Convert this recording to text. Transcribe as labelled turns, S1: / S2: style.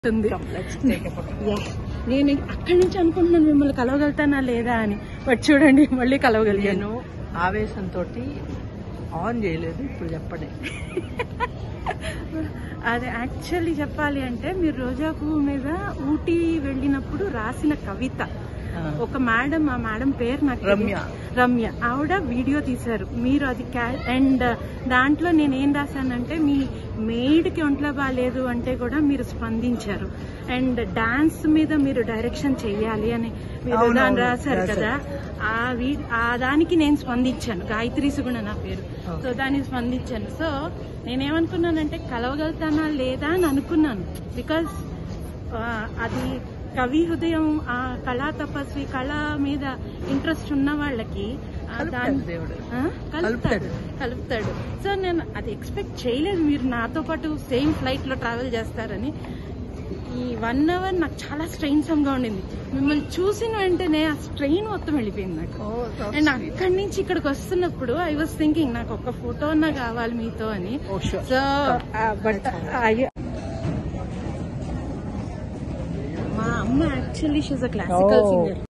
S1: ఉంది
S2: Come, let's take a photo.
S1: Yeah. నేను అక్కడి నుంచి అనుకుంటున్నాను మిమ్మల్ని కలవగలుగుతానా లేదా అని బట్ చూడండి మళ్ళీ కలవగలిగాను
S2: నేను ఆవేశంతో ఆన్ చేయలేదు ఇప్పుడు చెప్పండి
S1: అది యాక్చువల్లీ చెప్పాలి అంటే మీరు రోజా పువ్వు మీద ఊటీ వెళ్ళినప్పుడు రాసిన కవిత
S2: ఆ,
S1: ఒక మేడం ఆ మేడం పేరు నాకు తెలియదు.
S2: రమ్య.
S1: రమ్య ఆవిడ వీడియో తీశారు మీరు అది అండ్ దాంట్లో నేను ఏం రాశానంటే మీ మెయిడ్ కి ఒంట్లో బాగాలేదు అంటే కూడా మీరు స్పందించారు అండ్ డాన్స్ మీద మీరు డైరెక్షన్ చెయ్యాలి అని మీరు
S2: అవును,
S1: దాన్ని
S2: అవును,
S1: రాశారు
S2: రాశారు.
S1: కదా ఆ వీ ఆ దానికి నేను స్పందించాను గాయత్రి సుగుణ నా పేరు
S2: Okay.
S1: సో దానికి స్పందించాను సో నేనేమనుకున్నానంటే కలవగలుగుతానా లేదా అని అనుకున్నాను బికాస్ అది కవి హృదయం ఆ కళా తపస్వి కళ మీద ఇంట్రెస్ట్ ఉన్న వాళ్ళకి ఆ
S2: కలుపుతాడు
S1: దాన్ని
S2: దేవుడు
S1: ఆ? కలుపుతాడు
S2: కలుపుతాడు.
S1: కలుపుతాడు సో నేను అది ఎక్స్పెక్ట్ చేయలేదు మీరు నాతో పాటు సేమ్ ఫ్లైట్ లో ట్రావెల్ చేస్తారని ఈ వన్ అవర్ నాకు చాలా స్ట్రెయిన్ సమ్ గా ఉండింది మిమ్మల్ని చూసిన వెంటనే ఆ స్ట్రెయిన్ మొత్తం వెళ్ళిపోయింది నాకు
S2: Oh, so
S1: అండ్
S2: sweet.
S1: అక్కడి నుంచి ఇక్కడికి వస్తున్నప్పుడు ఐ వాస్ థింకింగ్ నాకు ఒక ఫోటో అన్నా కావాలి మీతో అని
S2: Oh, sure.
S1: So
S2: Come.
S1: But మా అమ్మ actually she's a classical
S2: Oh.
S1: Singer